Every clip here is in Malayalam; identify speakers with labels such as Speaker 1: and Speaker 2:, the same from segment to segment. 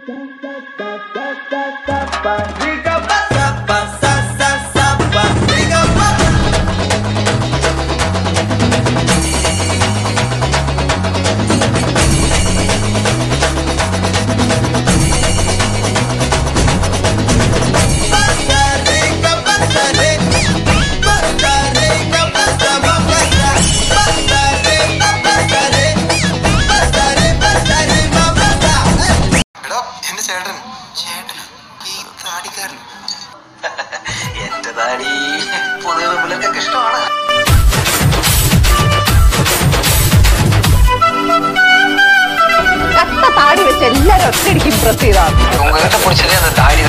Speaker 1: എടോ എന്റെ ചേട്ടൻ ചേട്ടൻ ഈ താടിക്കാരൻ എന്റെ താടി പൊതുവെ പിള്ളേർക്കൊക്കെ ഇഷ്ടമാണ്
Speaker 2: കത്ത താടി വെച്ച് എല്ലാരും ഒറ്റയടിക്ക് ഇമ്പ്രസ് ചെയ്താണ്
Speaker 1: ഉങ്ങളെ പൊടിച്ചതേ താടി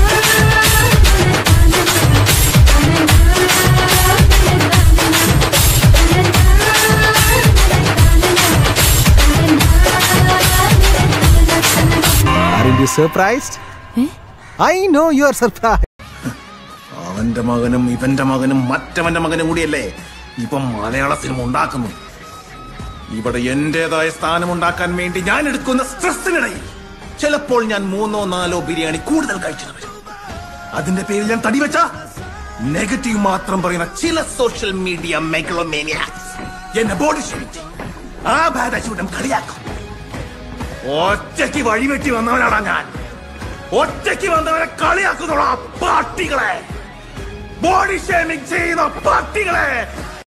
Speaker 3: Aren't you surprised? I know you are surprised.
Speaker 4: അവന്റെ മകനും ഇവന്റെ മകനും മറ്റവന്റെ മകനും കൂടിയല്ലേ ഇപ്പം മലയാള സിനിമ ഉണ്ടാക്കുന്നു ഇവിടെ എന്റേതായ സ്ഥാനം ഉണ്ടാക്കാൻ വേണ്ടി ഞാൻ എടുക്കുന്ന സ്ട്രെസ്സിനിടയിൽ ചിലപ്പോൾ ഞാൻ മൂന്നോ നാലോ ബിരിയാണി കൂടുതൽ കഴിച്ചു വരും അതിന്റെ പേരിൽ ഞാൻ തടി വെച്ച നെഗറ്റീവ് മാത്രം പറയുന്ന ചില സോഷ്യൽ മീഡിയ മെഗളോമേനിയാക്സ് എന്നെ ബോഡി ക്ഷമിച്ച് ആ ബാധചൂടം കളിയാക്കും ഒറ്റയ്ക്ക് വഴിവെട്ടി വന്നവനാടാ ഞാൻ ഒറ്റയ്ക്ക് വന്നവനെ കളിയാക്കുന്നോളാ പാട്ടികളെ ബോഡി ഷേമിംഗ് ചെയ്യുന്ന പാട്ടികളെ